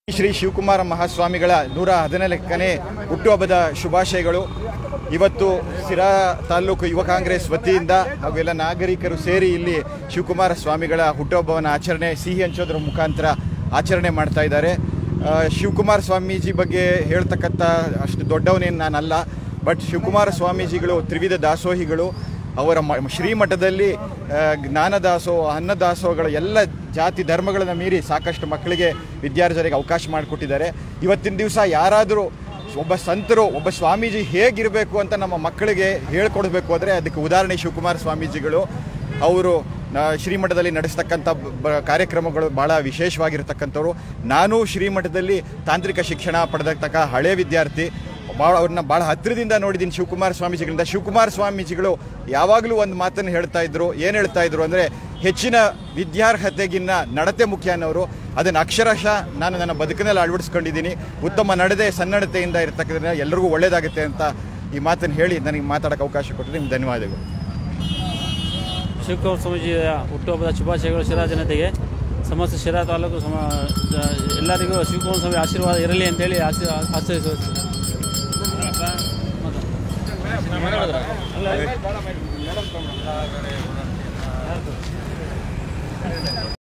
ಶ್ರೀ ಶಿವಕುಮಾರ ಮಹಾಸ್ವಾಮಿಗಳ ನೂರ ಹದಿನಾಲ್ಕನೇ ಹುಟ್ಟುಹಬ್ಬದ ಶುಭಾಶಯಗಳು ಇವತ್ತು ಸಿರಾ ತಾಲೂಕು ಯುವ ಕಾಂಗ್ರೆಸ್ ವತಿಯಿಂದ ಹಾಗೂ ಎಲ್ಲ ನಾಗರಿಕರು ಸೇರಿ ಇಲ್ಲಿ ಶಿವಕುಮಾರ ಸ್ವಾಮಿಗಳ ಹುಟ್ಟುಹಬ್ಬವನ್ನು ಆಚರಣೆ ಸಿಹಿ ಹಂಚೋದ್ರ ಮುಖಾಂತರ ಆಚರಣೆ ಮಾಡ್ತಾ ಇದ್ದಾರೆ ಆ, ಶಿವಕುಮಾರ ಸ್ವಾಮೀಜಿ ಬಗ್ಗೆ ಹೇಳ್ತಕ್ಕಂಥ ಅಷ್ಟು ದೊಡ್ಡವನೇನು ನಾನಲ್ಲ ಬಟ್ ಶಿವಕುಮಾರ ಸ್ವಾಮೀಜಿಗಳು ತ್ರಿವಿಧ ದಾಸೋಹಿಗಳು ಅವರ ಮ ಶ್ರೀಮಠದಲ್ಲಿ ಆ, ಜ್ಞಾನದಾಸೋಹ ಅನ್ನದಾಸೋಹಗಳು ಎಲ್ಲ ಜಾತಿ ಧರ್ಮಗಳನ್ನು ಮೀರಿ ಸಾಕಷ್ಟು ಮಕ್ಕಳಿಗೆ ವಿದ್ಯಾರ್ಥಿಗಳಿಗೆ ಅವಕಾಶ ಮಾಡಿಕೊಟ್ಟಿದ್ದಾರೆ ಇವತ್ತಿನ ದಿವಸ ಯಾರಾದರೂ ಒಬ್ಬ ಸಂತರು ಒಬ್ಬ ಸ್ವಾಮೀಜಿ ಹೇಗಿರಬೇಕು ಅಂತ ನಮ್ಮ ಮಕ್ಕಳಿಗೆ ಹೇಳ್ಕೊಡ್ಬೇಕು ಅಂದರೆ ಅದಕ್ಕೆ ಉದಾಹರಣೆ ಶಿವಕುಮಾರ ಸ್ವಾಮೀಜಿಗಳು ಅವರು ನ- ಶ್ರೀಮಠದಲ್ಲಿ ನಡೆಸ್ತಕ್ಕಂಥ ಬ- ಬ- ಕಾರ್ಯಕ್ರಮಗಳು ಭಾಳ ವಿಶೇಷವಾಗಿರ್ತಕ್ಕಂಥವ್ರು ನಾನು ಶ್ರೀಮಠದಲ್ಲಿ ತಾಂತ್ರಿಕ ಶಿಕ್ಷಣ ಪಡೆದತಕ್ಕ ಹಳೆ ವಿದ್ಯಾರ್ಥಿ ಭಾಳ ಅವ್ರನ್ನ ಭಾಳ ಹತ್ತಿರದಿಂದ ನೋಡಿದ್ದೀನಿ ಶಿವಕುಮಾರ ಸ್ವಾಮೀಜಿಗಳಿಂದ ಶಿವಕುಮಾರ ಸ್ವಾಮೀಜಿಗಳು ಯಾವಾಗಲೂ ಒಂದು ಮಾತನ್ನು ಹೇಳ್ತಾ ಇದ್ರು ಏನು ಹೇಳ್ತಾ ಇದ್ರು ಅಂದರೆ ಹೆಚ್ಚಿನ ವಿದ್ಯಾರ್ಹತೆಗಿನ್ನ ನಡತೆ ಮುಖ್ಯ ಅನ್ನೋರು ಅದನ್ನು ಅಕ್ಷರಶಃ ನಾನು ನನ್ನ ಬದುಕಿನಲ್ಲಿ ಅಳವಡಿಸ್ಕೊಂಡಿದ್ದೀನಿ ಉತ್ತಮ ನಡೆದೆ ಸನ್ನಡತೆಯಿಂದ ಇರತಕ್ಕಂಥ ಎಲ್ರಿಗೂ ಒಳ್ಳೆಯದಾಗುತ್ತೆ ಅಂತ ಈ ಮಾತನ್ನು ಹೇಳಿ ನನಗೆ ಮಾತಾಡೋಕ್ಕೆ ಅವಕಾಶ ಕೊಟ್ಟಿದ್ದು ನಿಮ್ಗೆ ಧನ್ಯವಾದಗಳು ಶಿವಕುಮಾರ ಸ್ವಾಮೀಜಿಯ ಹುಟ್ಟುಹಬ್ಬದ ಶುಭಾಶಯಗಳು ಶಿರಾ ಜನತೆಗೆ ಸಮಸ್ತ ಶಿರಾ ತಾಲೂಕು ಸಮ ಜ- ಎಲ್ಲರಿಗೂ ಶಿವಕುಮಾರ ಸ್ವಾಮಿ ಆಶೀರ್ವಾದ ಇರಲಿ ಅಂತೇಳಿ ಆಶೀ ಆಚರಿಸುವ